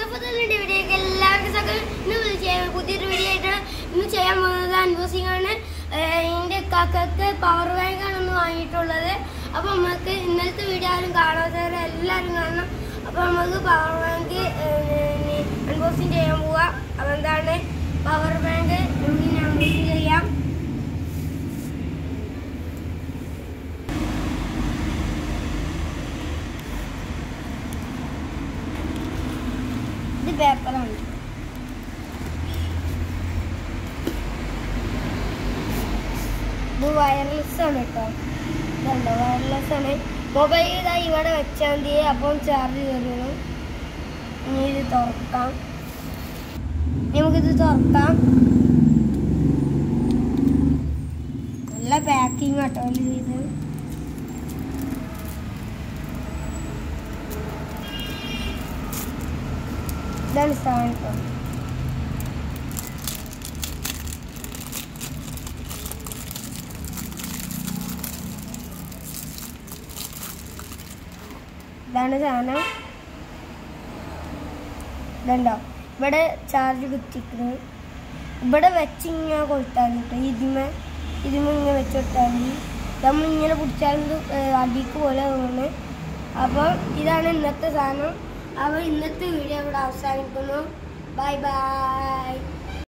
സഫത്തുകളുടെ വീഡിയോക്ക് എല്ലാവർക്കും സ്വാഗതം ഇന്ന് ഇത് ചെയ്യാൻ പുതിയൊരു വീഡിയോ ആയിട്ടാണ് ഇന്ന് ചെയ്യാൻ പോകുന്നത് അൺബോസിംഗ് ആണ് ഏഹ് എൻ്റെ കാക്കക്ക് പവർ ബാങ്ക് ആണ് ഒന്ന് വാങ്ങിയിട്ടുള്ളത് അപ്പോൾ നമുക്ക് ഇന്നലത്തെ വീഡിയോ ആരും കാണാത്തവരെ എല്ലാവരും കാണണം അപ്പോൾ നമുക്ക് പവർ ബാങ്ക് അൺബോസിംഗ് ചെയ്യാൻ പോവാം അപ്പോൾ എന്താണ് പവർ ബാങ്ക് നമുക്ക് അൺബോസിംഗ് ചെയ്യാം ഇത് പേപ്പറാണ് ഇത് വയർലെസ് ആണ് കേട്ടോ ഇതുണ്ടോ വയർലെസ് ആണ് മൊബൈൽ ഇതാ ഇവിടെ വെച്ചാൽ മതി അപ്പം ചാർജ് കയറണം ഇനി ഇത് തുറക്കാം ഇനി നമുക്കിത് തുറക്കാം നല്ല പാക്കിംഗ് കേട്ടോ ഇതിൽ ഇത് ഇതാണ് സാധനം കേട്ടോ ഇതാണ് സാധനം ഇതുണ്ടോ ഇവിടെ ചാർജ് കുത്തിക്കുന്നത് ഇവിടെ വെച്ച് ഇങ്ങനെ കൊടുത്താൽ കേട്ടോ ഇതിമേ ഇതിമേ ഇങ്ങനെ വെച്ച് കൊടുത്താൽ മതി നമ്മൾ ഇങ്ങനെ പിടിച്ചാൽ ഇത് അടിക്ക് പോലെ തോന്നുന്നത് അപ്പോൾ ഇതാണ് ഇന്നത്തെ സാധനം അപ്പോൾ ഇന്നത്തെ വീഡിയോ ഇവിടെ അവസാനിക്കുന്നു ബൈ ബൈ